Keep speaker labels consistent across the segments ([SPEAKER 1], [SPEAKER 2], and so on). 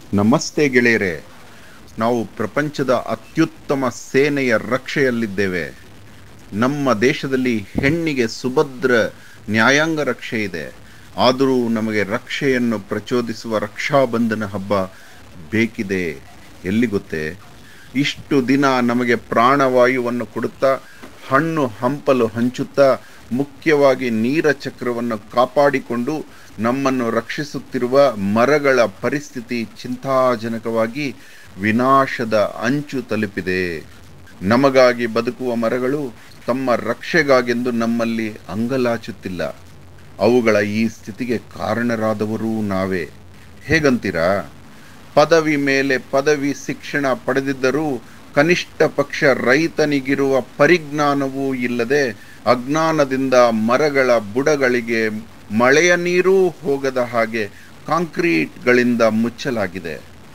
[SPEAKER 1] ನಮಸ್ತೆ ಗೆಳೆಯರೆ ನಾವು ಪ್ರಪಂಚದ ಅತ್ಯುತ್ತಮ ಸೇನೆಯ ರಕ್ಷೆಯಲ್ಲಿದ್ದೇವೆ ನಮ್ಮ ದೇಶದಲ್ಲಿ ಹೆಣ್ಣಿಗೆ ಸುಭದ್ರ ನ್ಯಾಯಾಂಗ ರಕ್ಷೆ ಇದೆ ಆದರೂ ನಮಗೆ ರಕ್ಷೆಯನ್ನು ಪ್ರಚೋದಿಸುವ ರಕ್ಷಾಬಂಧನ ಹಬ್ಬ ಬೇಕಿದೆ ಎಲ್ಲಿ ಗೊತ್ತೇ ಇಷ್ಟು ದಿನ ನಮಗೆ ಪ್ರಾಣವಾಯುವನ್ನು ಕೊಡುತ್ತಾ ಹಣ್ಣು ಹಂಪಲು ಹಂಚುತ್ತಾ ಮುಖ್ಯವಾಗಿ ನೀರ ಚಕ್ರವನ್ನು ಕಾಪಾಡಿಕೊಂಡು ನಮ್ಮನ್ನು ರಕ್ಷಿಸುತ್ತಿರುವ ಮರಗಳ ಪರಿಸ್ಥಿತಿ ಚಿಂತಾಜನಕವಾಗಿ ವಿನಾಶದ ಅಂಚು ತಲುಪಿದೆ ನಮಗಾಗಿ ಬದುಕುವ ಮರಗಳು ತಮ್ಮ ರಕ್ಷೆಗಾಗೆಂದು ನಮ್ಮಲ್ಲಿ ಅಂಗಲಾಚುತ್ತಿಲ್ಲ ಅವುಗಳ ಈ ಸ್ಥಿತಿಗೆ ಕಾರಣರಾದವರೂ ನಾವೇ ಹೇಗಂತೀರಾ ಪದವಿ ಮೇಲೆ ಪದವಿ ಶಿಕ್ಷಣ ಪಡೆದಿದ್ದರೂ ಕನಿಷ್ಠ ಪಕ್ಷ ರೈತನಿಗಿರುವ ಪರಿಜ್ಞಾನವೂ ಇಲ್ಲದೆ ಅಜ್ಞಾನದಿಂದ ಮರಗಳ ಬುಡಗಳಿಗೆ ಮಳೆಯ ನೀರೂ ಹೋಗದ ಹಾಗೆ ಕಾಂಕ್ರೀಟ್ಗಳಿಂದ ಮುಚ್ಚಲಾಗಿದೆ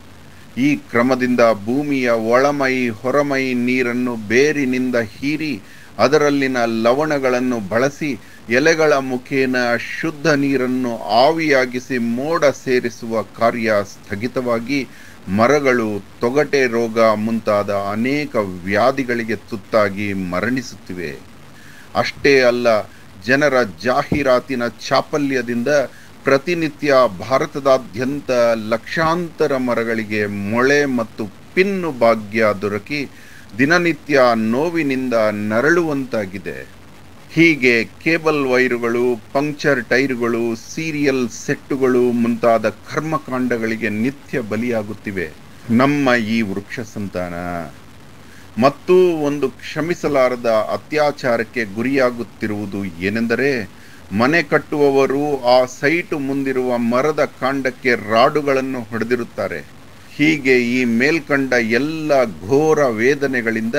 [SPEAKER 1] ಈ ಕ್ರಮದಿಂದ ಭೂಮಿಯ ಒಳಮೈ ಹೊರಮೈ ನೀರನ್ನು ಬೇರಿನಿಂದ ಹೀರಿ ಅದರಲ್ಲಿನ ಲವಣಗಳನ್ನು ಬಳಸಿ ಎಲೆಗಳ ಮುಖೇನ ಶುದ್ಧ ನೀರನ್ನು ಆವಿಯಾಗಿಸಿ ಮೋಡ ಸೇರಿಸುವ ಕಾರ್ಯ ಸ್ಥಗಿತವಾಗಿ ಮರಗಳು ತೊಗಟೆ ರೋಗ ಮುಂತಾದ ಅನೇಕ ವ್ಯಾಧಿಗಳಿಗೆ ತುತ್ತಾಗಿ ಮರಣಿಸುತ್ತಿವೆ ಅಷ್ಟೇ ಅಲ್ಲ ಜನರ ಜಾಹೀರಾತಿನ ಚಾಪಲ್ಯದಿಂದ ಪ್ರತಿನಿತ್ಯ ಭಾರತದಾದ್ಯಂತ ಲಕ್ಷಾಂತರ ಮರಗಳಿಗೆ ಮೊಳೆ ಮತ್ತು ಪಿನ್ನು ಭಾಗ್ಯ ದೊರಕಿ ದಿನನಿತ್ಯ ನೋವಿನಿಂದ ನರಳುವಂತಾಗಿದೆ ಹೀಗೆ ಕೇಬಲ್ ವೈರುಗಳು ಪಂಕ್ಚರ್ ಟೈರುಗಳು ಸೀರಿಯಲ್ ಸೆಟ್ಟುಗಳು ಮುಂತಾದ ಕರ್ಮಕಾಂಡಗಳಿಗೆ ನಿತ್ಯ ಬಲಿಯಾಗುತ್ತಿವೆ ನಮ್ಮ ಈ ವೃಕ್ಷ ಸಂತಾನ ಮತ್ತು ಒಂದು ಕ್ಷಮಿಸಲಾರದ ಅತ್ಯಾಚಾರಕ್ಕೆ ಗುರಿಯಾಗುತ್ತಿರುವುದು ಏನೆಂದರೆ ಮನೆ ಕಟ್ಟುವವರು ಆ ಸೈಟು ಮುಂದಿರುವ ಮರದ ಕಾಂಡಕ್ಕೆ ರಾಡುಗಳನ್ನು ಹೊಡೆದಿರುತ್ತಾರೆ ಹೀಗೆ ಈ ಮೇಲ್ಕಂಡ ಎಲ್ಲ ಘೋರ ವೇದನೆಗಳಿಂದ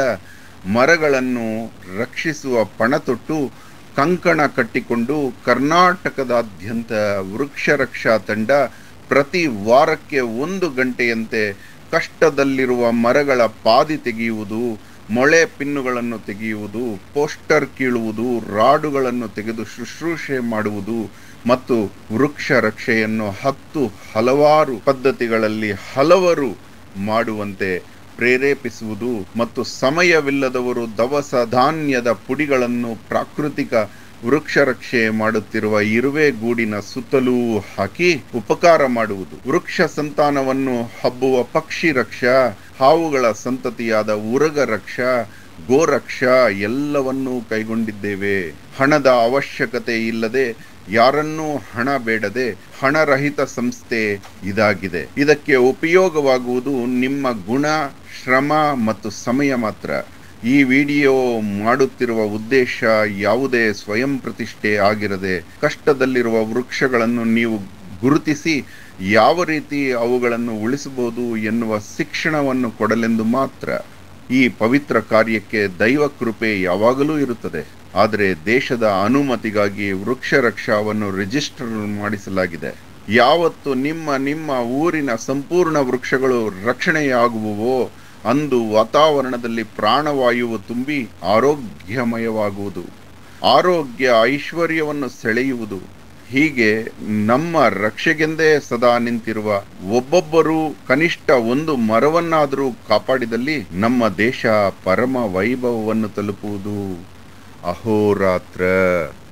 [SPEAKER 1] ಮರಗಳನ್ನು ರಕ್ಷಿಸುವ ಪಣತೊಟ್ಟು ಕಂಕಣ ಕಟ್ಟಿಕೊಂಡು ಕರ್ನಾಟಕದಾದ್ಯಂತ ವೃಕ್ಷ ರಕ್ಷಾ ತಂಡ ಪ್ರತಿ ವಾರಕ್ಕೆ ಒಂದು ಗಂಟೆಯಂತೆ ಕಷ್ಟದಲ್ಲಿರುವ ಮರಗಳ ಪಾದಿ ತೆಗೆಯುವುದು ಮೊಳೆ ಪಿನ್ನುಗಳನ್ನು ತೆಗೆಯುವುದು ಪೋಸ್ಟರ್ ಕೀಳುವುದು ರಾಡುಗಳನ್ನು ತೆಗೆದು ಶುಶ್ರೂಷೆ ಮಾಡುವುದು ಮತ್ತು ವೃಕ್ಷ ರಕ್ಷೆಯನ್ನು ಹತ್ತು ಹಲವಾರು ಪದ್ಧತಿಗಳಲ್ಲಿ ಹಲವರು ಮಾಡುವಂತೆ ಪ್ರೇರೇಪಿಸುವುದು ಮತ್ತು ಸಮಯವಿಲ್ಲದವರು ದವಸ ಧಾನ್ಯದ ಪುಡಿಗಳನ್ನು ಪ್ರಾಕೃತಿಕ ವೃಕ್ಷ ರಕ್ಷೆ ಮಾಡುತ್ತಿರುವ ಇರುವೆ ಗೂಡಿನ ಸುತ್ತಲೂ ಹಾಕಿ ಉಪಕಾರ ಮಾಡುವುದು ವೃಕ್ಷ ಸಂತಾನವನ್ನು ಹಬ್ಬುವ ಪಕ್ಷಿ ರಕ್ಷಾ ಹಾವುಗಳ ಸಂತತಿಯಾದ ಉರಗ ರಕ್ಷಾ ಗೋರಕ್ಷ ಎಲ್ಲವನ್ನೂ ಕೈಗೊಂಡಿದ್ದೇವೆ ಹಣದ ಅವಶ್ಯಕತೆ ಇಲ್ಲದೆ ಯಾರನ್ನೂ ಹಣ ಬೇಡದೆ ಹಣರಹಿತ ಸಂಸ್ಥೆ ಇದಾಗಿದೆ ಇದಕ್ಕೆ ಉಪಯೋಗವಾಗುವುದು ನಿಮ್ಮ ಗುಣ ಶ್ರಮ ಮತ್ತು ಸಮಯ ಮಾತ್ರ ಈ ವಿಡಿಯೋ ಮಾಡುತ್ತಿರುವ ಉದ್ದೇಶ ಯಾವುದೇ ಸ್ವಯಂ ಪ್ರತಿಷ್ಠೆ ಆಗಿರದೆ ಕಷ್ಟದಲ್ಲಿರುವ ವೃಕ್ಷಗಳನ್ನು ನೀವು ಗುರುತಿಸಿ ಯಾವ ರೀತಿ ಅವುಗಳನ್ನು ಉಳಿಸಬಹುದು ಎನ್ನುವ ಶಿಕ್ಷಣವನ್ನು ಕೊಡಲೆಂದು ಮಾತ್ರ ಈ ಪವಿತ್ರ ಕಾರ್ಯಕ್ಕೆ ದೈವ ಕೃಪೆ ಯಾವಾಗಲೂ ಇರುತ್ತದೆ ಆದರೆ ದೇಶದ ಅನುಮತಿಗಾಗಿ ವೃಕ್ಷ ರಕ್ಷಾವನ್ನು ರಿಜಿಸ್ಟರ್ ಮಾಡಿಸಲಾಗಿದೆ ಯಾವತ್ತು ನಿಮ್ಮ ನಿಮ್ಮ ಊರಿನ ಸಂಪೂರ್ಣ ವೃಕ್ಷಗಳು ರಕ್ಷಣೆಯಾಗುವವೋ ಅಂದು ವಾತಾವರಣದಲ್ಲಿ ಪ್ರಾಣವಾಯುವು ತುಂಬಿ ಆರೋಗ್ಯಮಯವಾಗುವುದು ಆರೋಗ್ಯ ಐಶ್ವರ್ಯವನ್ನು ಸೆಳೆಯುವುದು ಹೀಗೆ ನಮ್ಮ ರಕ್ಷೆಗೆಂದೇ ಸದಾ ನಿಂತಿರುವ ಒಬ್ಬೊಬ್ಬರೂ ಕನಿಷ್ಠ ಒಂದು ಮರವನ್ನಾದರೂ ಕಾಪಾಡಿದಲ್ಲಿ ನಮ್ಮ ದೇಶ ಪರಮ ವೈಭವವನ್ನು ತಲುಪುವುದು ಅಹೋರಾತ್ರ